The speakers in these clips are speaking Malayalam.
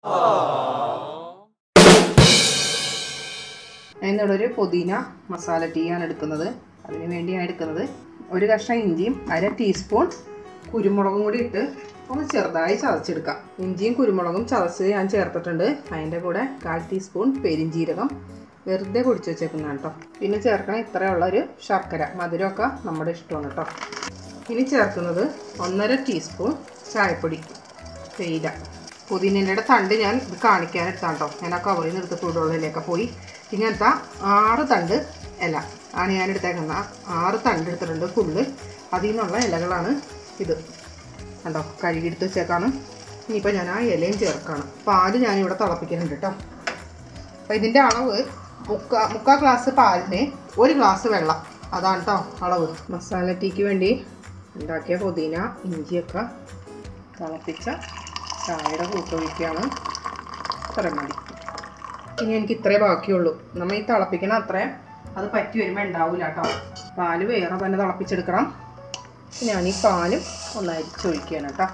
ഞാൻ ഇന്നിവിടെ ഒരു പുതിന മസാല ടീ ആണ് എടുക്കുന്നത് അതിന് വേണ്ടിയാണ് എടുക്കുന്നത് ഒരു കഷ്ണം ഇഞ്ചിയും അര ടീസ്പൂൺ കുരുമുളകും കൂടി ഇട്ട് ഒന്ന് ചെറുതായി ചതച്ചെടുക്കാം ഇഞ്ചിയും കുരുമുളകും ചതച്ച് ഞാൻ ചേർത്തിട്ടുണ്ട് അതിൻ്റെ കൂടെ കാൽ ടീസ്പൂൺ പെരിഞ്ജീരകം വെറുതെ പൊടിച്ച് വെച്ചേക്കുന്നതാണ് കേട്ടോ പിന്നെ ചേർക്കണം ഇത്രയുള്ള ഒരു ശർക്കര മധുരമൊക്കെ നമ്മുടെ ഇഷ്ടമാണ് കേട്ടോ ഇനി ചേർക്കുന്നത് ഒന്നര ടീസ്പൂൺ ചായപ്പൊടി തേയില പുതിനയുടെ തണ്ട് ഞാൻ ഇത് കാണിക്കാനെടുത്താണ് കേട്ടോ ഞാൻ ആ കവറിൽ നിന്ന് എടുത്ത് ചൂടുവെള്ളത്തിലേക്ക് പോയി ഇങ്ങനത്തെ ആറ് തണ്ട് ഇല ആണ് ഞാൻ എടുത്തേക്കുന്നത് ആറ് തണ്ട് എടുത്തിട്ടുണ്ട് ഫുള്ള് അതിൽ നിന്നുള്ള ഇലകളാണ് ഇത് കണ്ടോ കഴുകിയെടുത്ത് വെച്ചേക്കാണ് ഇനിയിപ്പോൾ ഞാൻ ആ ഇലയും ചേർക്കാണ് പാല് ഞാനിവിടെ തിളപ്പിക്കുന്നുണ്ട് കേട്ടോ അപ്പോൾ ഇതിൻ്റെ അളവ് മുക്കാ മുക്കാൽ ഗ്ലാസ് പാലിന് ഒരു ഗ്ലാസ് വെള്ളം അതാണ് കേട്ടോ അളവ് മസാല ടീക്ക് വേണ്ടി ഉണ്ടാക്കിയ പുതിന ഇഞ്ചിയൊക്കെ തിളപ്പിച്ച ചായയുടെ കൂട്ടൊഴിക്കുകയാണ് ഇത്ര മതി ഇനി എനിക്ക് ഇത്രേ ബാക്കിയുള്ളൂ നമ്മൾ ഈ തിളപ്പിക്കണ അത്രേ അത് പറ്റി വരുമ്പോൾ ഉണ്ടാവില്ല കേട്ടോ പാല് വേറെ തന്നെ തിളപ്പിച്ചെടുക്കണം ഞാൻ ഈ പാലും ഒന്ന് അരിച്ചൊഴിക്കുകയാണ് കേട്ടോ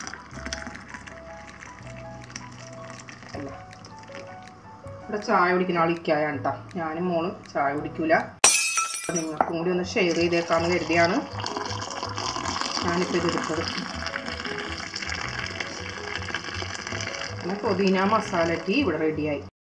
ഇവിടെ ചായ കുടിക്കുന്ന ആൾ ഇക്കായാണ് കേട്ടോ ഞാനും മോളും ചായ കുടിക്കൂല നിങ്ങൾക്കും കൂടി ഒന്ന് ഷെയർ ചെയ്തേക്കാമെന്ന് കരുതിയാണ് ഞാനിപ്പോൾ ഇത് എടുത്തത് പിന്നെ പുതിന മസാല ടീ ഇവിടെ റെഡിയായി